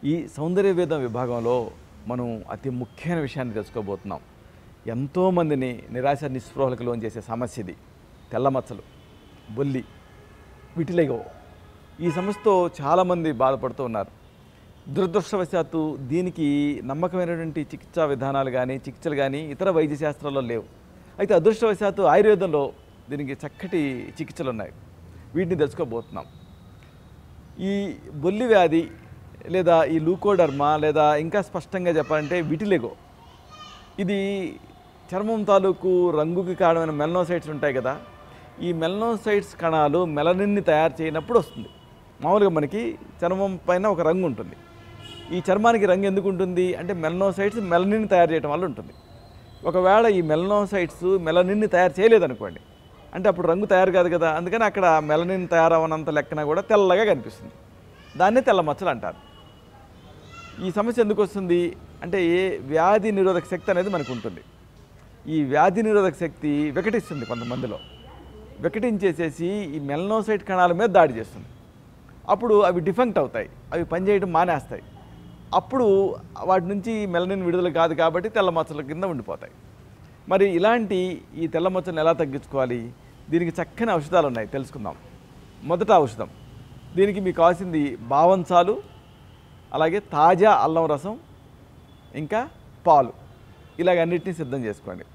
ఈ సౌందర్య వేదం విభాగంలో మనం అతి ముఖ్యమైన విషయాన్ని తెలుసుకోబోతున్నాం ఎంతోమందిని నిరాశ నిస్పృహలకు లోన్ చేసే సమస్య ఇది తెల్ల మచ్చలు బొల్లి విటిలేగో ఈ సమస్యతో చాలామంది బాధపడుతూ ఉన్నారు దురదృష్టవశాత్తు దీనికి నమ్మకమైనటువంటి చికిత్సా విధానాలు కానీ చికిత్సలు కానీ ఇతర వైద్య శాస్త్రాల్లో లేవు అయితే అదృష్టవశాత్తు ఆయుర్వేదంలో దీనికి చక్కటి చికిత్సలు ఉన్నాయి వీటిని తెలుసుకోబోతున్నాం ఈ బొల్లి వ్యాధి లేదా ఈ లూకోడర్మా లేదా ఇంకా స్పష్టంగా చెప్పాలంటే విటిలెగో ఇది చర్మం తాలూకు రంగుకి కారణమైన మెలనోసైట్స్ ఉంటాయి కదా ఈ మెలనోసైట్స్ కణాలు మెలనిన్ని తయారు చేయనప్పుడు వస్తుంది మామూలుగా మనకి చర్మం పైన ఒక రంగు ఉంటుంది ఈ చర్మానికి రంగు ఎందుకు ఉంటుంది అంటే మెలనోసైట్స్ మెలనిన్ తయారు చేయడం వల్ల ఉంటుంది ఒకవేళ ఈ మెలనోసైట్స్ మెలనిన్ని తయారు చేయలేదనుకోండి అంటే అప్పుడు రంగు తయారు కాదు కదా అందుకని అక్కడ మెలనిన్ తయారవనంత లెక్కన కూడా తెల్లగా కనిపిస్తుంది దాన్నే తెల్ల మచ్చలు అంటారు ఈ సమస్య ఎందుకు వస్తుంది అంటే ఏ వ్యాధి నిరోధక శక్తి అనేది మనకు ఉంటుంది ఈ వ్యాధి నిరోధక శక్తి వికటిస్తుంది కొంతమందిలో వికటించేసేసి ఈ మెలనోసైట్ కణాల మీద దాడి చేస్తుంది అప్పుడు అవి డిఫంక్ట్ అవుతాయి అవి పనిచేయడం మానేస్తాయి అప్పుడు వాటి నుంచి మెలనిన్ విడుదల కాదు కాబట్టి తెల్ల మచ్చల కింద ఉండిపోతాయి మరి ఇలాంటి ఈ తెల్ల మచ్చలను ఎలా తగ్గించుకోవాలి దీనికి చక్కని ఔషధాలు ఉన్నాయి తెలుసుకుందాం మొదట ఔషధం దీనికి మీకు కావాల్సింది బావంచాలు అలాగే తాజా అల్లం రసం ఇంకా పాలు ఇలాగ అన్నిటినీ సిద్ధం చేసుకోండి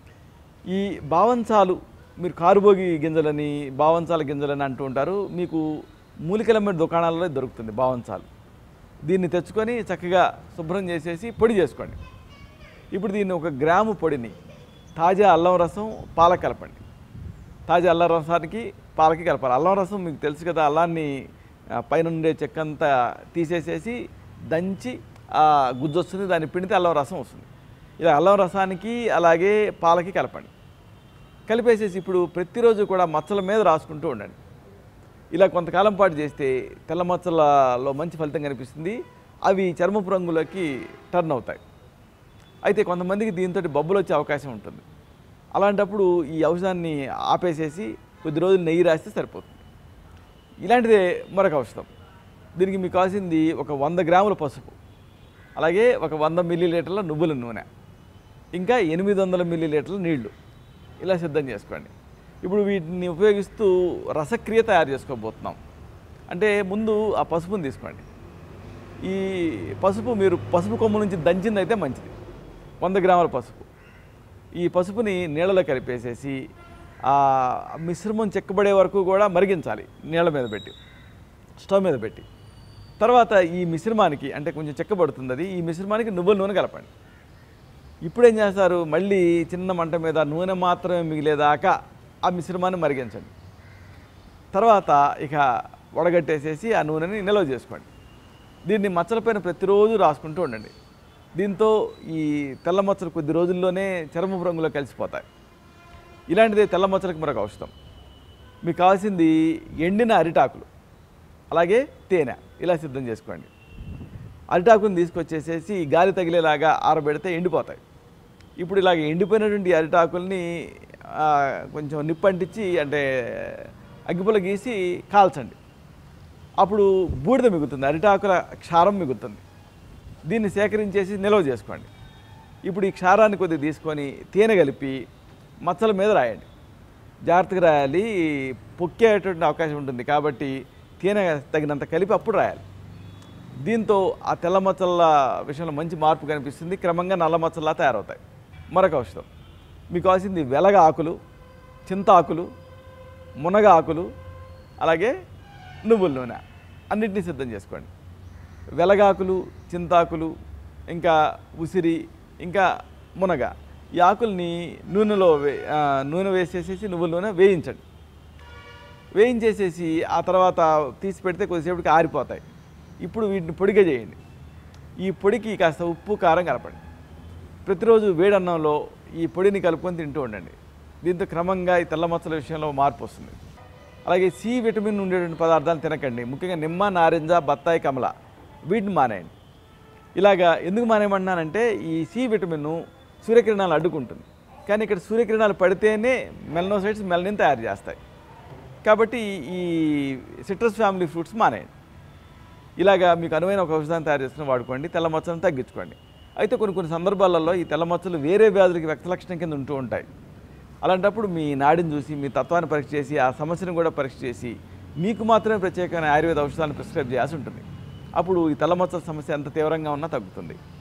ఈ బావంచాలు మీరు కారుబోగి గింజలని బావంచాల గింజలని అంటూ ఉంటారు మీకు మూలికలమ్మే దుకాణాలలో దొరుకుతుంది బావంచాలు దీన్ని తెచ్చుకొని చక్కగా శుభ్రం చేసేసి పొడి చేసుకోండి ఇప్పుడు దీన్ని ఒక గ్రాము పొడిని తాజా అల్లం రసం పాల కలపండి తాజా అల్లం రసానికి పాలకి కలపాలి అల్లం రసం మీకు తెలుసు కదా అల్లాన్ని ఆ, పైన ఉండే చెక్కంతా తీసేసేసి దంచి ఆ గుజ్జు వస్తుంది దాన్ని పిండితే అల్లం రసం వస్తుంది ఇలా అల్లం రసానికి అలాగే పాలకి కలపండి కలిపేసేసి ఇప్పుడు ప్రతిరోజు కూడా మచ్చల మీద రాసుకుంటూ ఉండండి ఇలా కొంతకాలం పాటు చేస్తే తెల్ల మచ్చలలో మంచి ఫలితం కనిపిస్తుంది అవి చర్మపు రంగులోకి టర్న్ అవుతాయి అయితే కొంతమందికి దీంతో బొబ్బలు వచ్చే అవకాశం ఉంటుంది అలాంటప్పుడు ఈ ఔషధాన్ని ఆపేసేసి కొద్ది రోజులు నెయ్యి రాస్తే సరిపోతుంది ఇలాంటిదే మరొక ఔషధం దీనికి మీకు కావాల్సింది ఒక వంద గ్రాముల పసుపు అలాగే ఒక వంద మిల్లీ లీటర్ల నువ్వుల నూనె ఇంకా ఎనిమిది వందల మిల్లీ లీటర్ల నీళ్లు ఇలా సిద్ధం చేసుకోండి ఇప్పుడు వీటిని ఉపయోగిస్తూ రసక్రియ తయారు చేసుకోబోతున్నాం అంటే ముందు ఆ పసుపుని తీసుకోండి ఈ పసుపు మీరు పసుపు కొమ్ము నుంచి దంచింది అయితే మంచిది వంద గ్రాముల పసుపు ఈ పసుపుని నీళ్ళలో కలిపేసేసి ఆ మిశ్రమం చెక్కబడే వరకు కూడా మరిగించాలి నీళ్ళ మీద పెట్టి స్టవ్ మీద పెట్టి తర్వాత ఈ మిశ్రమానికి అంటే కొంచెం చెక్కబడుతుంది అది ఈ మిశ్రమానికి నువ్వుల నూనె కలపండి ఇప్పుడు ఏం చేస్తారు మళ్ళీ చిన్న మంట మీద నూనె మాత్రమే మిగిలేదాకా ఆ మిశ్రమాన్ని మరిగించండి తర్వాత ఇక వడగట్టేసేసి ఆ నూనెని నిల్వ చేసుకోండి దీన్ని మచ్చలపైన ప్రతిరోజు రాసుకుంటూ ఉండండి దీంతో ఈ తెల్ల మచ్చలు కొద్ది రోజుల్లోనే చర్మపు రంగులో కలిసిపోతాయి ఇలాంటిదే తెల్ల మచ్చలకు మరొక ఔషధం మీకు కావాల్సింది ఎండిన అరిటాకులు అలాగే తేనె ఇలా సిద్ధం చేసుకోండి అరిటాకుని తీసుకొచ్చేసేసి గాలి తగిలేలాగా ఆరబెడితే ఎండిపోతాయి ఇప్పుడు ఇలాగ ఎండిపోయినటువంటి ఈ అరిటాకుల్ని ఆ, కొంచెం నిప్పంటించి అంటే అగ్గిపుల్ల గీసి కాల్చండి అప్పుడు బూడిద మిగులుతుంది అరిటాకుల క్షారం మిగులుతుంది దీన్ని సేకరించేసి నిల్వ చేసుకోండి ఇప్పుడు ఈ క్షారాన్ని కొద్దిగా తీసుకొని తేనె కలిపి మచ్చల మీద రాయండి జాగ్రత్తగా రాయాలి పొక్కేటువంటి అవకాశం ఉంటుంది కాబట్టి తేనె తగినంత కలిపి అప్పుడు రాయాలి దీంతో ఆ తెల్ల మచ్చల విషయంలో మంచి మార్పు కనిపిస్తుంది క్రమంగా నల్ల మచ్చల్లా తయారవుతాయి మరొక ఔషధం మీకు కావాల్సింది వెలగ ఆకులు చింత ఆకులు మునగ ఆకులు అలాగే నువ్వుల నూనె అన్నింటినీ సిద్ధం చేసుకోండి వెలగాకులు చింతాకులు ఇంకా ఉసిరి ఇంకా మునగ ఈ ఆకుల్ని నూనెలో వే ఆ, నూనె వేసేసేసి నువ్వుల నూనె వేయించండి వేయించేసేసి ఆ తర్వాత తీసి పెడితే కొద్దిసేపటికి ఆరిపోతాయి ఇప్పుడు వీటిని పొడిగా చేయండి ఈ పొడికి కాస్త ఉప్పు కారం కలపండి ప్రతిరోజు వేడన్నంలో ఈ పొడిని కలుపుకొని తింటూ ఉండండి దీంతో క్రమంగా ఈ తెల్ల మచ్చల విషయంలో మార్పు వస్తుంది అలాగే సి విటమిన్ ఉండేటువంటి పదార్థాలు తినకండి ముఖ్యంగా నిమ్మ నారింజ బత్తాయి కమల వీటిని మానేయండి ఇలాగా ఎందుకు మానేయమంటున్నానంటే ఈ సి విటమిన్ సూర్యకిరణాలు అడ్డుకుంటుంది కానీ ఇక్కడ సూర్యకిరణాలు పడితేనే మెలనోసైట్స్ మెలనిన్ తయారు చేస్తాయి కాబట్టి ఈ సిట్రస్ ఫ్యామిలీ ఫ్రూట్స్ మానేయండి ఇలాగా మీకు అనువైన ఒక ఔషధాన్ని తయారు చేసుకుని వాడుకోండి తెల్ల మచ్చలను తగ్గించుకోండి అయితే కొన్ని కొన్ని సందర్భాలలో ఈ తెల్ల మచ్చలు వేరే వ్యాధులకి వ్యక్త లక్షణం కింద ఉంటూ ఉంటాయి అలాంటప్పుడు మీ నాడిని చూసి మీ తత్వాన్ని పరీక్ష చేసి ఆ సమస్యను కూడా పరీక్ష చేసి మీకు మాత్రమే ప్రత్యేకమైన ఆయుర్వేద ఔషధాలను ప్రిస్క్రైబ్ చేయాల్సి ఉంటుంది అప్పుడు ఈ తెల్ల మచ్చల సమస్య ఎంత తీవ్రంగా ఉన్నా తగ్గుతుంది